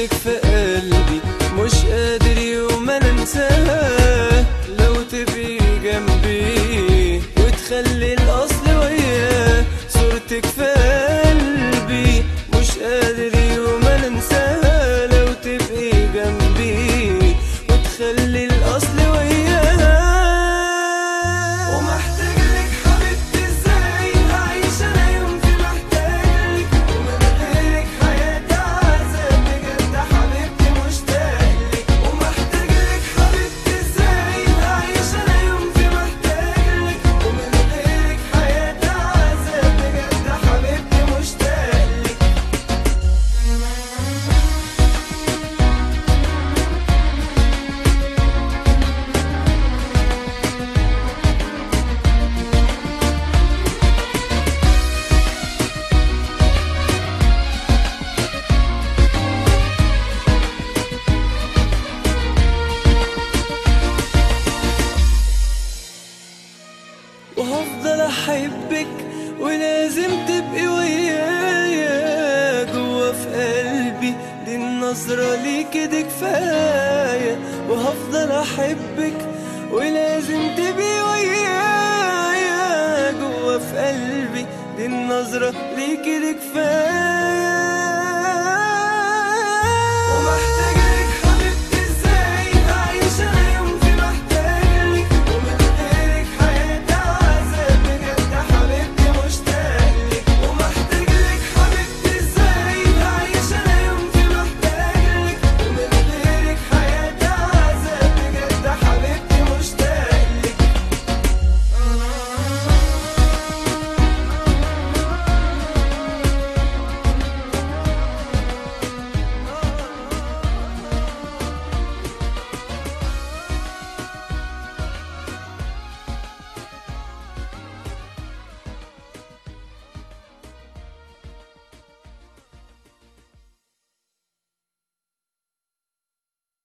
صورتك في قلبي مش قادر يوم انا انساها لو تبقي جنبي وتخلي الاصل وياه صورتك في قلبي مش قادر يوم انا انساها لو تبقي جنبي وتخلي الاصل وياه ومحتاج لك حبيبتي ازاي هعيش انا يوم في محتاج لك ومن غيرك حياتي عذاب بجد حبيبتي مشتاق لك ومحتاج لك حبيبتي ازاي هعيش انا يوم في محتاج لك ومن غيرك حياتي عذاب بجد حبيبتي مشتاق لك وهفضل احبك ولازم تبقي ويايا جوا في قلبي دي النظرة ليكي دي كفاية وهفضل احبك ولازم تبقي ويايا جوا في قلبي دي النظرة ليكي دي كفاية